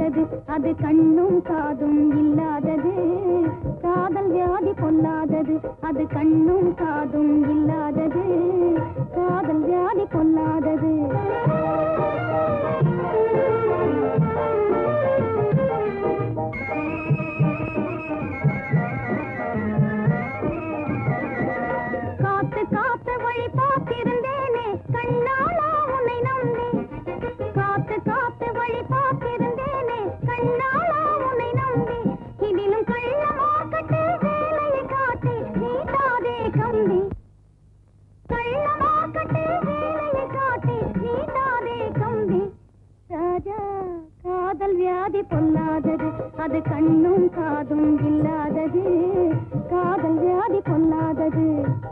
பொல்லாதது அது கண்ணும் காதும் இல்லாதது காதல் வியாதி பொல்லாதது அது கண்ணும் காதும் இல்லாதது காதல் வியாதி பொல்லாதது காத்து காத்து வழி பார்த்திருந்தேனே கண்ணாலா உன்னை நம்பி காத்து காத்து வழி பார்த்திருந்தேனே கண்ணாலா உன்னை நம்பி இதிலும் கள்ள மார்க்கட்டு வேலையை காட்டி நீட்டாதே கம்பி கள்ள மார்க்கட்டு வேலையை காட்டி நீட்டாதே கம்பி ராஜா காதல் வியாதி பொல்லாதது அது கண்ணும் காதும் இல்லாதது காதல் வியாதி பொல்லாதது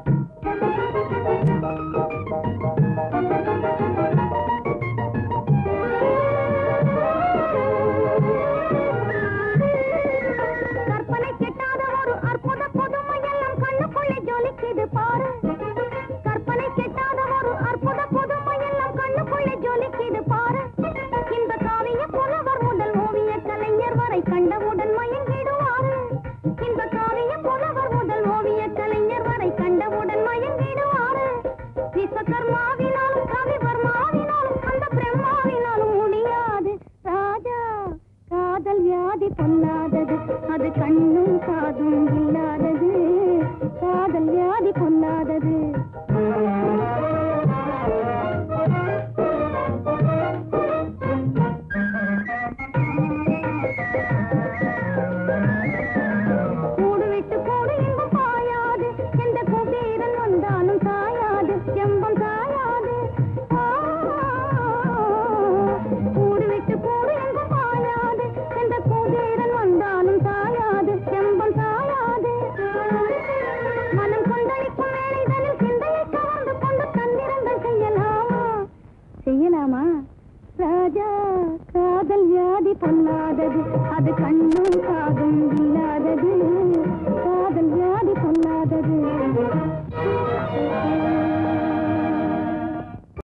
கற்பனை கெட்டாத ஒரு அற்புத புதுமை எல்லாம் கண்ணுக்குள்ளே ஜொலிக்குது பாரு கற்பனை கெட்டாத ஒரு அற்புத புதுமை எல்லாம் கண்ணுக்குள்ளே ஜொலிக்குது பாரு இந்த காவிய புலவர் முதல் ஓவிய கலைஞர் வரை கண்டவுடன் மயங்கிடுவாரு இந்த காவிய புலவர் முதல் ஓவிய கலைஞர் வரை கண்டவுடன் மயங்கிடுவாரு விஸ்வகர்மாவினாலும் கவிவர்மாவினாலும் அந்த பிரம்மாவினாலும் முடியாது ராஜா காதல் வியாதி பொல்லாதது அது கண்ணும் காதும் இல்லாதது காதல் வியாதி பொல்லாதது கூடு விட்டு கூடு எங்கும் பாயாது எந்த குபீரன் வந்தாலும் சாயாது எம்பம் சாயாது ஆ, கூடு விட்டு கூடு எங்கும் பாயாது எந்த குபீரன் வந்தாலும் சாயாது எம்பம் சாயாது மனம் கொந்தளிக்கும் வேலைகளில் சிந்தையை கவர்ந்து கொண்டு தந்திரங்கள் செய்யலாமா செய்யலாமா ராஜா காதல் வியாதி பொல்லாதது அது கண்ணும் காதும் இல்லாதது